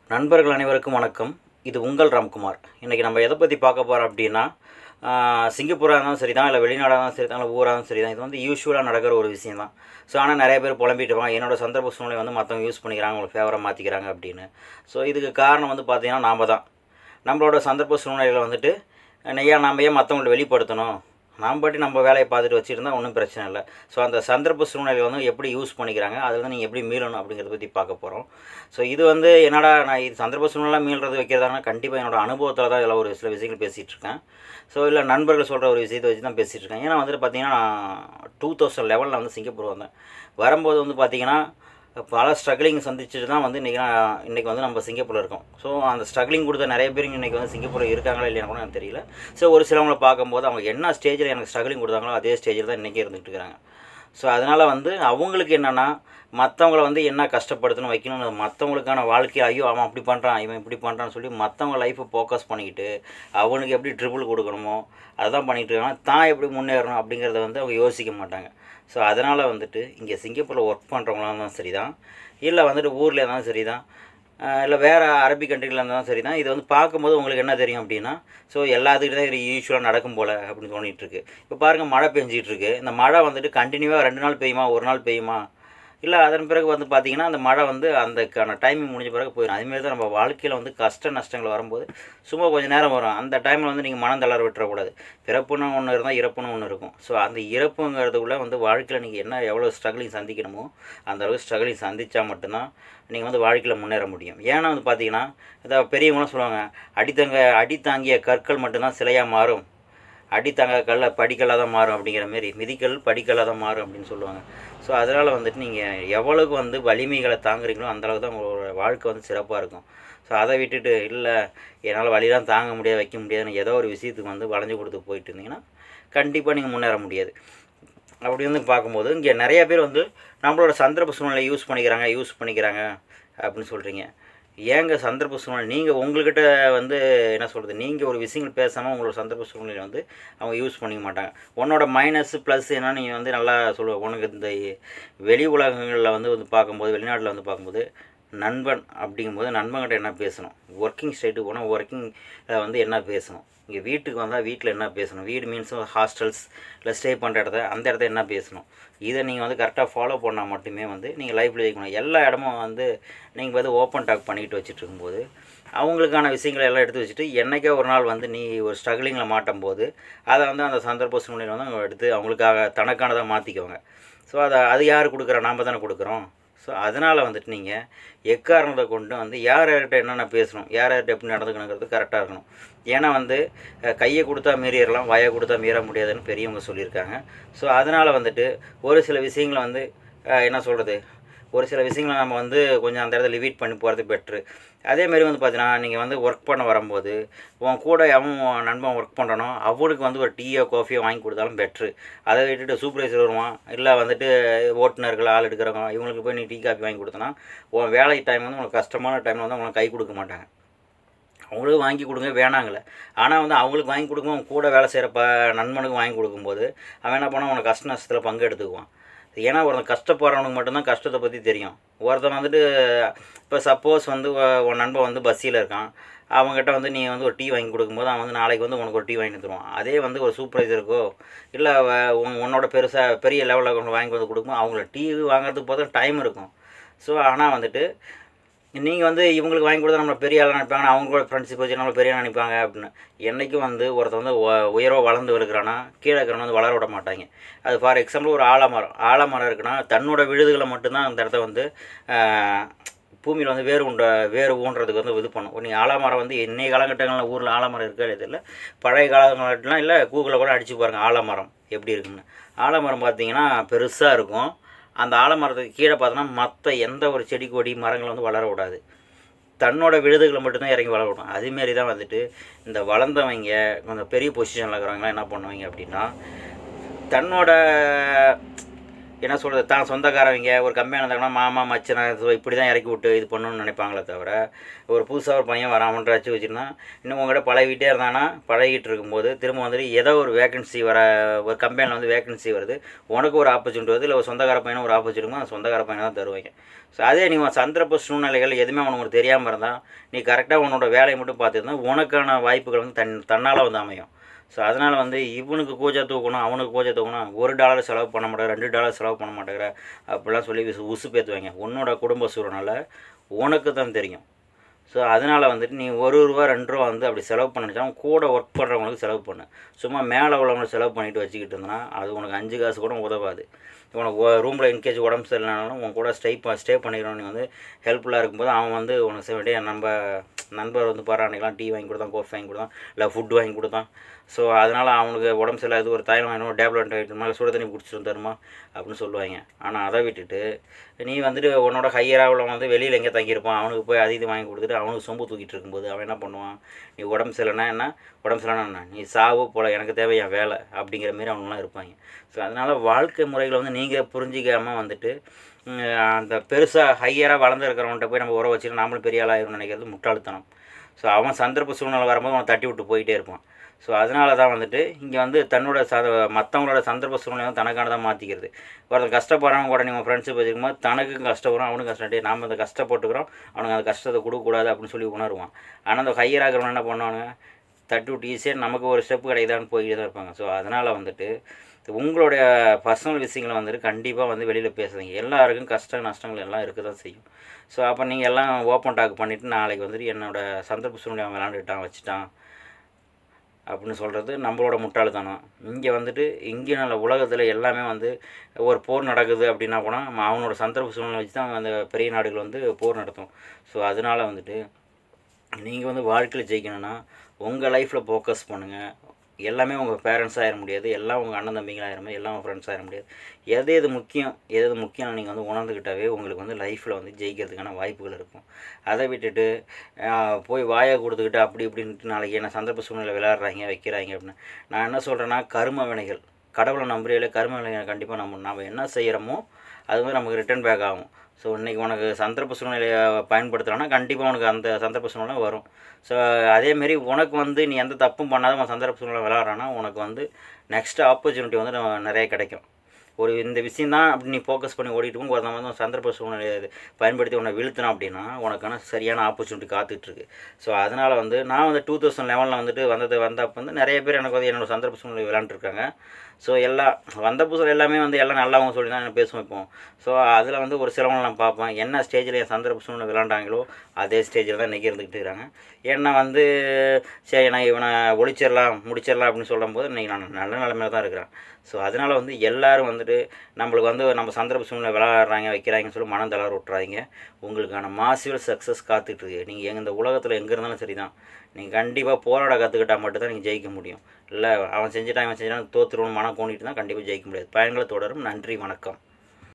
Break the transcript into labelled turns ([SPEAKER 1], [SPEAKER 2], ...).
[SPEAKER 1] நண்பர்கள் அனைவருக்கும் வணக்கம் இது உங்கள் ராம்குமார் இன்றைக்கி நம்ம எதை பற்றி பார்க்க போகிறோம் அப்படின்னா ஆஹ், சிங்கப்பூராக இருந்தாலும் சரி தான் இல்லை வெளிநாடாக இருந்தாலும் சரி தான் இல்லை ஊராக இருந்தாலும் சரி தான் இது வந்து யூஸ்வலாக நடக்கிற ஒரு விஷயம் தான் ஸோ ஆனால் நிறைய பேர் புலம்பிட்டு இருப்பாங்க என்னோட சந்தர்ப்ப சூழ்நிலை வந்து மற்றவங்க யூஸ் பண்ணிக்கிறாங்க உங்களுக்கு ஃபேவராக மாற்றிக்கிறாங்க அப்படின்னு ஸோ இதுக்கு காரணம் வந்து பார்த்தீங்கன்னா நாம தான் நம்மளோட சந்தர்ப்ப சூழ்நிலையில் வந்துட்டு நெய்யா நாம் ஏன் மற்றவங்கள்ட்ட வெளிப்படுத்தணும் நாம் பாட்டி நம்ம வேலையை பார்த்துட்டு வச்சுருந்தா ஒன்றும் பிரச்சனை இல்லை ஸோ அந்த சந்தர்ப்ப சூழ்நிலை வந்து எப்படி யூஸ் பண்ணிக்கிறாங்க அதில் வந்து நீங்கள் எப்படி மீளணும் அப்படிங்கிறத பற்றி பார்க்க போகிறோம் ஸோ இது வந்து என்னடா நான் இது சந்தர்ப்ப சூழ்நிலை மீள்றது வைக்கிறதானா கண்டிப்பாக என்னோட அனுபவத்தில் தான் இதில் ஒரு சில விஷயங்கள் பேசிகிட்டு இருக்கேன் ஸோ இல்லை நண்பர்கள் சொல்கிற ஒரு விஷயத்தை வச்சு தான் பேசிகிட்டு இருக்கேன் ஏன்னா வந்துட்டு பார்த்தீங்கன்னா நான் டூ தௌசண்ட் லெவலில் வந்து சிங்கப்பூர் வந்தேன் வரும்போது வந்து பார்த்தீங்கன்னா பல ஸ்ட்ரகிளிங் சந்திச்சுட்டு தான் வந்து இன்றைக்கி நான் இன்றைக்கி வந்து நம்ம சிங்கப்பூரில் இருக்கோம் ஸோ அந்த ஸ்ட்ரகிளிங் கொடுத்த நிறைய பேர் இன்றைக்கி வந்து சிங்கப்பூரில் இருக்காங்களா இல்லையா கூட எனக்கு தெரியல ஸோ ஒரு சிலவங்களை பார்க்கும்போது அவங்க என்ன ஸ்டேஜில் எனக்கு ஸ்ட்ரகிளிங் கொடுத்தாங்களோ அதே ஸ்டேஜில் தான் இன்றைக்கி இருந்துகிட்டு இருக்காங்க ஸோ அதனால் வந்து அவங்களுக்கு என்னென்னா மற்றவங்கள வந்து என்ன கஷ்டப்படுத்தணும் வைக்கணும் மற்றவங்களுக்கான வாழ்க்கை ஐயோ அவன் அப்படி பண்ணுறான் இவன் இப்படி பண்ணுறான்னு சொல்லி மற்றவங்க லைஃப்பை ஃபோக்கஸ் பண்ணிக்கிட்டு அவனுக்கு எப்படி ட்ரிபிள் கொடுக்கணுமோ அதான் பண்ணிகிட்டு இருக்காங்க தான் எப்படி முன்னேறணும் அப்படிங்கிறத வந்து அவங்க யோசிக்க மாட்டாங்க ஸோ அதனால் வந்துட்டு இங்கே சிங்கப்பூரில் ஒர்க் பண்ணுறவங்களாம் இருந்தாலும் சரி தான் இல்லை வந்துட்டு ஊரில் இருந்தாலும் சரி தான் இல்லை வேறு அரபிக் கண்ட்ரியில் இருந்தாலும் சரி தான் இது வந்து பார்க்கும்போது உங்களுக்கு என்ன தெரியும் அப்படின்னா ஸோ எல்லாத்துக்கிட்ட தான் இது யூஸ்வலாக நடக்கும் போல் அப்படின்னு தோணிட்டு இருக்கு இப்போ பாருங்கள் மழை பெஞ்சிட்டு இருக்கு இந்த மழை வந்துட்டு கண்டினியூவாக ரெண்டு நாள் பெய்யுமா ஒரு நாள் பெய்யுமா இல்லை அதன் பிறகு வந்து பார்த்தீங்கன்னா அந்த மழை வந்து அந்தக்கான டைமிங் முடிஞ்ச பிறகு போயிடும் அதேமாரி தான் நம்ம வாழ்க்கையில் வந்து கஷ்ட நஷ்டங்கள் வரும்போது சும்மா கொஞ்சம் நேரம் வரும் அந்த டைமில் வந்து நீங்கள் மனம் தளர விட்டுறக்கூடாது பிறப்புன்னு ஒன்று இருந்தால் இறப்புன்னு ஒன்று இருக்கும் ஸோ அந்த இறப்புங்கிறதுக்குள்ளே வந்து வாழ்க்கையில் நீங்கள் என்ன எவ்வளோ ஸ்ட்ரகிளிங் சந்திக்கணுமோ அந்த அளவுக்கு ஸ்ட்ரகிளிங் சந்தித்தா மட்டும்தான் நீங்கள் வந்து வாழ்க்கையில் முன்னேற முடியும் ஏன்னா வந்து பார்த்தீங்கன்னா இதை பெரியவங்களும் சொல்லுவாங்க அடித்தங்க அடித்தாங்கிய கற்கள் மட்டும்தான் சிலையாக மாறும் அடித்தாங்க கல்ல படிக்கல்லாக தான் மாறும் அப்படிங்கிற மாரி மிதிக்கல் படிக்கல்லாக தான் மாறும் அப்படின்னு சொல்லுவாங்க ஸோ அதனால் வந்துட்டு நீங்கள் எவ்வளவுக்கு வந்து வலிமைகளை தாங்குறீங்களோ அந்தளவுக்கு தான் உங்களோட வாழ்க்கை வந்து சிறப்பாக இருக்கும் ஸோ அதை விட்டுட்டு இல்லை என்னால் வழிலாம் தாங்க முடியாது வைக்க முடியாதுன்னு ஏதோ ஒரு விஷயத்துக்கு வந்து வளைஞ்சு கொடுத்து போயிட்டு இருந்தீங்கன்னா கண்டிப்பாக நீங்கள் முன்னேற முடியாது அப்படி வந்து பார்க்கும்போது இங்கே நிறைய பேர் வந்து நம்மளோட சந்தர்ப்ப சூழ்நிலை யூஸ் பண்ணிக்கிறாங்க யூஸ் பண்ணிக்கிறாங்க அப்படின்னு சொல்கிறீங்க ஏங்க சந்தர்ப்ப சூழ்நிலை நீங்கள் உங்கள்கிட்ட வந்து என்ன சொல்கிறது நீங்கள் ஒரு விஷயங்கள் பேசாமல் உங்களோட சந்தர்ப்ப சூழ்நிலை வந்து அவங்க யூஸ் பண்ணிக்க மாட்டாங்க உன்னோட மைனஸ் ப்ளஸ் என்ன நீங்கள் வந்து நல்லா சொல்லுவ உனக்கு இந்த வெளி உலகங்களில் வந்து வந்து பார்க்கும்போது வெளிநாட்டில் வந்து பார்க்கும்போது நண்பன் அப்படிங்கும்போது நண்பன்கிட்ட என்ன பேசணும் ஒர்க்கிங் ஸ்டேட்டுக்கு போனால் ஒர்க்கிங் வந்து என்ன பேசணும் இங்கே வீட்டுக்கு வந்தால் வீட்டில் என்ன பேசணும் வீடு மீன்ஸ் ஹாஸ்டல்ஸ் இல்லை ஸ்டே பண்ணுற இடத்த அந்த இடத்த என்ன பேசணும் இதை நீங்கள் வந்து கரெக்டாக ஃபாலோ பண்ணால் மட்டுமே வந்து நீங்கள் லைஃப்பில் ஜெயிக்கணும் எல்லா இடமும் வந்து நீங்கள் வந்து ஓப்பன் டாக் பண்ணிட்டு வச்சுட்டு இருக்கும்போது அவங்களுக்கான விஷயங்களை எல்லாம் எடுத்து வச்சுட்டு என்றைக்கே ஒரு நாள் வந்து நீ ஒரு ஸ்ட்ரகிளிங்கில் மாட்டும் போது அதை வந்து அந்த சந்தர்ப்ப சூழ்நிலை வந்து அவங்க எடுத்து அவங்களுக்காக தனக்கானதாக மாற்றிக்குவாங்க ஸோ அதை அது யார் கொடுக்குறா நாம் தானே கொடுக்குறோம் ஸோ அதனால் வந்துட்டு நீங்கள் எக்காரணத்தை கொண்டு வந்து யார் யார்கிட்ட என்னென்ன பேசணும் யார் யார்கிட்ட எப்படி நடந்துக்கணுங்கிறது கரெக்டாக இருக்கணும் ஏன்னா வந்து அஹ், கையை கொடுத்தா மீறிடலாம் வாயை கொடுத்தா மீற முடியாதுன்னு பெரியவங்க சொல்லியிருக்காங்க ஸோ அதனால் வந்துட்டு ஒரு சில விஷயங்களை வந்து அஹ், என்ன சொல்கிறது ஒரு சில விஷயங்களை நம்ம வந்து கொஞ்சம் அந்த இடத்துல லிவிட் பண்ணி போகிறது பெட்ரு அதேமாரி வந்து பார்த்தீங்கன்னா நீங்கள் வந்து ஒர்க் பண்ண வரும்போது உன் கூட அவன் உன் நண்பன் ஒர்க் பண்ணுறானோ அவனுக்கு வந்து ஒரு டீயோ காஃபியோ வாங்கி கொடுத்தாலும் பெட்ரு அதை விட்டுட்டு சூப்பர்வைசர் வருவான் இல்லை வந்துட்டு ஓட்டுநர்கள் ஆள் எடுக்கிறவங்க இவங்களுக்கு போய் நீ டீ காஃபி வாங்கி கொடுத்தனா உன் வேலை டைம் வந்து உனக்கு கஷ்டமான டைமில் வந்து அவங்களுக்கு கை கொடுக்க மாட்டாங்க அவங்களுக்கு வாங்கி கொடுங்க வேணாங்களே ஆனால் வந்து அவங்களுக்கு வாங்கி கொடுக்கும்போது கூட வேலை செய்கிறப்ப நண்பனுக்கு வாங்கி கொடுக்கும்போது அவன் என்ன பண்ணால் உனக்கு கஷ்ட நஷ்டத்தில் பங்கு எடுத்துக்குவான் ஏன்னா ஒருத்தன் கஷ்டப்படுறவனுக்கு மட்டும்தான் கஷ்டத்தை பற்றி தெரியும் ஒருத்தன் வந்துட்டு இப்போ சப்போஸ் வந்து உ- உன் நண்பன் வந்து பஸ்ஸில் இருக்கான் அவங்ககிட்ட வந்து நீ வந்து ஒரு டீ வாங்கி கொடுக்கும்போது அவன் வந்து நாளைக்கு வந்து உனக்கு ஒரு டீ வாங்கி தருவான் அதே வந்து ஒரு சூப்பர்வைசருக்கோ இல்லை உன்னோட பெருசாக பெரிய லெவலில் கொண்டு வாங்கி வந்து கொடுக்கும்போது அவங்கள டீ வாங்குறதுக்கு போதும் டைம் இருக்கும் ஸோ ஆனால் வந்துட்டு நீங்கள் வந்து இவங்களுக்கு வாங்கி கொடுத்தா நம்மளை பெரிய ஆளாக நினைப்பாங்க அவங்களோட ஃப்ரெண்ட்ஷிப் வச்சு நம்மளை பெரிய ஆளா நினைப்பாங்க அப்படின்னு என்றைக்கும் வந்து ஒருத்தன் வந்து உ- உயரோ வளர்ந்து இருக்கிறானா கீழே இருக்கிறவன் வந்து வளர விட மாட்டாங்க அது ஃபார் எக்ஸாம்பிள் ஒரு ஆலமரம் ஆலமரம் இருக்குன்னா தன்னோட விழுதுகளை மட்டும்தான் அந்த இடத்த வந்து ஆஹ், பூமியில் வந்து வேறு உண்ட வேறு ஊன்றதுக்கு வந்து இது பண்ணும் நீங்கள் ஆலமரம் வந்து இன்னைய காலகட்டங்களில் ஊரில் ஆலமரம் இருக்கா இது இல்லை பழைய காலகட்டம்லாம் இல்லை கூகுளில் கூட அடித்து பாருங்கள் ஆலமரம் எப்படி இருக்குன்னு ஆலமரம் பார்த்தீங்கன்னா பெருசாக இருக்கும் அந்த ஆலமரத்துக்கு கீழே பார்த்தோன்னா மற்ற எந்த ஒரு செடி கொடி மரங்கள் வந்து வளர விடாது தன்னோட விழுதுகளை மட்டும்தான் இறங்கி வளர விடும் அதேமாரி தான் வந்துட்டு இந்த வளர்ந்தவங்க கொஞ்சம் பெரிய பொசிஷனில் இருக்கிறவங்களாம் என்ன பண்ணுவாங்க அப்படின்னா தன்னோட என்ன சொல்கிறது தான் சொந்தக்காரவங்க ஒரு கம்மியாக இருந்தாங்கன்னா மாமா மச்சனை ஸோ இப்படி தான் இறக்கி விட்டு இது பண்ணணும்னு நினைப்பாங்களே தவிர ஒரு புதுசாக ஒரு பையன் வரான் அவன்கிட்ட வச்சு வச்சுருந்தா இன்னும் உங்கள்கிட்ட பழகிட்டே இருந்தானா பழகிட்டு இருக்கும்போது திரும்ப வந்துட்டு ஏதோ ஒரு வேகன்சி வர ஒரு கம்பெனியில் வந்து வேகன்சி வருது உனக்கு ஒரு ஆப்பர்ச்சுனிட்டி வருது இல்லை ஒரு சொந்தக்கார பையனும் ஒரு ஆப்பர்ச்சுனிட்டி அந்த சொந்தக்கார பையனை தான் தருவாங்க ஸோ அதே நீ உன் சந்தர்ப்ப சூழ்நிலைகள் எதுவுமே உனக்கு தெரியாமல் இருந்தால் நீ கரெக்டாக உன்னோட வேலையை மட்டும் பார்த்துருந்தா உனக்கான வாய்ப்புகள் வந்து தன் தன்னால் வந்து அமையும் ஸோ அதனால் வந்து இவனுக்கு கூஜா தூக்கணும் அவனுக்கு கூஜா தூக்கணும் ஒரு டாலர் செலவு பண்ண மாட்டேங்கிற ரெண்டு டாலர் செலவு பண்ண மாட்டேங்கிற அப்படிலாம் சொல்லி உசு உசு பேத்துவாங்க உன்னோட குடும்ப சூழ்நிலை உனக்கு தான் தெரியும் ஸோ அதனால் வந்துட்டு நீ ஒரு ரூபா ரெண்டு ரூபா வந்து அப்படி செலவு பண்ணிச்சா கூட ஒர்க் பண்ணுறவங்களுக்கு செலவு பண்ணு சும்மா மேலே உள்ளவங்களுக்கு செலவு பண்ணிட்டு வச்சுக்கிட்டு இருந்தனா அது உனக்கு அஞ்சு காசு கூட உதவாது உனக்கு ரூமில் இன்கேஜ் உடம்பு சரியில்லைனாலும் உன் கூட ஸ்டே ஸ்டே பண்ணிக்கிறோம் நீ வந்து ஹெல்ப்ஃபுல்லாக இருக்கும்போது அவன் வந்து உனக்கு செய்ய வேண்டிய நம்ம நண்பர் வந்து பாரு அன்றைக்கெலாம் டீ வாங்கி கொடுத்தான் கோஃபி வாங்கி கொடுத்தான் இல்லை ஃபுட் வாங்கி கொடுத்தான் ஸோ அதனால் அவனுக்கு உடம்பு சரியில்லாது ஒரு தைலம் வாங்கணும் டேப்லெட் வாங்கிட்டுமா சுடு தண்ணி குடிச்சிட்டு தருமா அப்படின்னு சொல்லுவாங்க ஆனால் அதை விட்டுட்டு நீ வந்துட்டு உன்னோட ஹையராக உள்ள வந்து வெளியில் எங்கே தங்கியிருப்பான் அவனுக்கு போய் அது இது வாங்கி கொடுத்துட்டு அவனுக்கு சொம்பு தூக்கிட்டு இருக்கும்போது அவன் என்ன பண்ணுவான் நீ உடம்பு சரியில்லைனா என்ன உடம்பு சரியில்லைனா என்ன நீ சாவு போல எனக்கு தேவை என் வேலை அப்படிங்கிற மாரி அவனுங்களாம் இருப்பாங்க ஸோ அதனால் வாழ்க்கை முறைகளை வந்து நீங்கள் புரிஞ்சிக்காமல் வந்துட்டு அந்த பெருசாக ஹையராக வளர்ந்துருக்கிறவன்ட்ட போய் நம்ம உறவு வச்சுட்டு நாமளும் பெரிய ஆளாயிரும்னு நினைக்கிறது முட்டாள்தனம் ஸோ அவன் சந்தர்ப்ப சூழ்நிலை வரும்போது அவன் தட்டி விட்டு போயிட்டே இருப்பான் ஸோ அதனால தான் வந்துட்டு இங்கே வந்து தன்னோட ச மற்றவங்களோட சந்தர்ப்ப சூழ்நிலை வந்து தனக்கானதாக மாற்றிக்கிறது ஒருத்தன் கஷ்டப்படுறவங்க கூட நீங்கள் ஃப்ரெண்ட்ஷிப் வச்சுக்கும்போது தனக்கும் கஷ்டம் வரும் அவனுக்கும் கஷ்டம் நாம் அந்த கஷ்டப்பட்டுக்கிறோம் அவனுக்கு அந்த கஷ்டத்தை கொடுக்கக்கூடாது அப்படின்னு சொல்லி உணருவான் ஆனால் அந்த ஹையராகிறவன் என்ன பண்ணுவானுங்க தட்டி விட்டு ஈஸியாக நமக்கு ஒரு ஸ்டெப் கிடைக்குதான்னு போய்கிட்டு தான் இருப்பாங்க ஸோ அதனால் வந்துட்டு உங்களுடைய பர்சனல் விஷயங்களை வந்துட்டு கண்டிப்பாக வந்து வெளியில் பேசுறீங்க எல்லாருக்கும் கஷ்ட நஷ்டங்கள் எல்லாம் இருக்க தான் செய்யும் ஸோ அப்போ நீங்கள் எல்லாம் ஓப்பன் டாக் பண்ணிவிட்டு நாளைக்கு வந்துட்டு என்னோடய சந்தர்ப்ப சூழ்நிலை அவன் விளாண்டுட்டான் வச்சுட்டான் அப்படின்னு சொல்கிறது நம்மளோட முட்டாள்தனம் இங்கே வந்துட்டு இங்கே நல்ல உலகத்தில் எல்லாமே வந்து ஒரு போர் நடக்குது அப்படின்னா கூட அவனோட சந்தர்ப்ப சூழ்நிலை வச்சு தான் அந்த பெரிய நாடுகள் வந்து போர் நடத்தும் ஸோ அதனால் வந்துட்டு நீங்கள் வந்து வாழ்க்கையில் ஜெயிக்கணும்னா உங்கள் லைஃப்பில் ஃபோக்கஸ் பண்ணுங்கள் எல்லாமே உங்கள் பேரண்ட்ஸ் ஆயிட முடியாது எல்லாம் உங்கள் அண்ணன் தம்பிங்களாக ஆயிட முடியாது எல்லாம் உங்கள் ஃப்ரெண்ட்ஸ் ஆயிட முடியாது எது எது முக்கியம் எது எது முக்கியம் நீங்கள் வந்து உணர்ந்துக்கிட்டாவே உங்களுக்கு வந்து லைஃப்பில் வந்து ஜெயிக்கிறதுக்கான வாய்ப்புகள் இருக்கும் அதை விட்டுட்டு போய் வாயை கொடுத்துக்கிட்டு அப்படி இப்படின்ட்டு நாளைக்கு என்ன சந்தர்ப்ப சூழ்நிலை விளையாடுறாங்க வைக்கிறாங்க அப்படின்னு நான் என்ன சொல்கிறேன்னா கரும வினைகள் கடவுளை நம்புறையில கரும வினைகளை கண்டிப்பாக நம்ம நம்ம என்ன செய்கிறோமோ அது வந்து நமக்கு ரிட்டர்ன் பேக் ஆகும் ஸோ இன்றைக்கி உனக்கு சந்தர்ப்ப சூழ்நிலையை பயன்படுத்துகிறான்னா கண்டிப்பாக உனக்கு அந்த சந்தர்ப்ப சூழ்நிலை வரும் ஸோ அதேமாரி உனக்கு வந்து நீ எந்த தப்பும் பண்ணாத உன் சந்தர்ப்ப சூழ்நிலை விளாட்றான்னா உனக்கு வந்து நெக்ஸ்ட் ஆப்பர்ச்சுனிட்டி வந்து நிறைய கிடைக்கும் ஒரு இந்த விஷயம் தான் அப்படி நீ ஃபோக்கஸ் பண்ணி ஓடிட்டு இருக்கும் ஒரு வந்து சந்தர்ப்ப சூழ்நிலையை பயன்படுத்தி உன்னை வீழ்த்தினோம் அப்படின்னா உனக்கான சரியான ஆப்பர்ச்சுனிட்டி காத்துட்ருக்கு ஸோ அதனால் வந்து நான் வந்து டூ தௌசண்ட் லெவனில் வந்துட்டு வந்தது வந்தப்போ வந்து நிறைய பேர் எனக்கு வந்து என்னோடய சந்தர்ப்ப சூழ்நிலை விளாண்டுருக்காங்க ஸோ எல்லா வந்த புதுசில் எல்லாமே வந்து எல்லாம் நல்லாவும் சொல்லி தான் நான் பேசுவோம் இப்போ ஸோ அதில் வந்து ஒரு சிலவங்க நான் பார்ப்பேன் என்ன ஸ்டேஜில் என் சந்தர்ப்ப சூழ்நிலை விளாண்டாங்களோ அதே ஸ்டேஜில் தான் இன்றைக்கி இருந்துக்கிட்டு இருக்காங்க ஏன்னா வந்து சரி நான் இவனை ஒழிச்சிடலாம் முடிச்சிடலாம் அப்படின்னு சொல்லும்போது இன்றைக்கி நான் நல்ல நிலமையில தான் இருக்கிறேன் ஸோ அதனால் வந்து எல்லோரும் வந்துட்டு நம்மளுக்கு வந்து நம்ம சந்தர்ப்ப சூழ்நிலை விளையாடுறாங்க வைக்கிறாங்கன்னு சொல்லி மனம் தளர விட்றாதீங்க உங்களுக்கான மாசிவல் சக்ஸஸ் காத்துட்ருக்கு நீங்கள் எங்கள் இந்த உலகத்தில் எங்கே இருந்தாலும் சரி தான் நீங்கள் கண்டிப்பாக போராட கற்றுக்கிட்டால் மட்டும்தான் நீங்கள் ஜெயிக்க முடியும் இல்லை அவன் செஞ்சுட்டான் இவன் செஞ்சுட்டான் தோற்றுருவன் மனம் கோண்டிட்டு தான் கண்டிப்பாக ஜெயிக்க முடியாது பயன்களை தொடரும் நன்றி வணக்கம்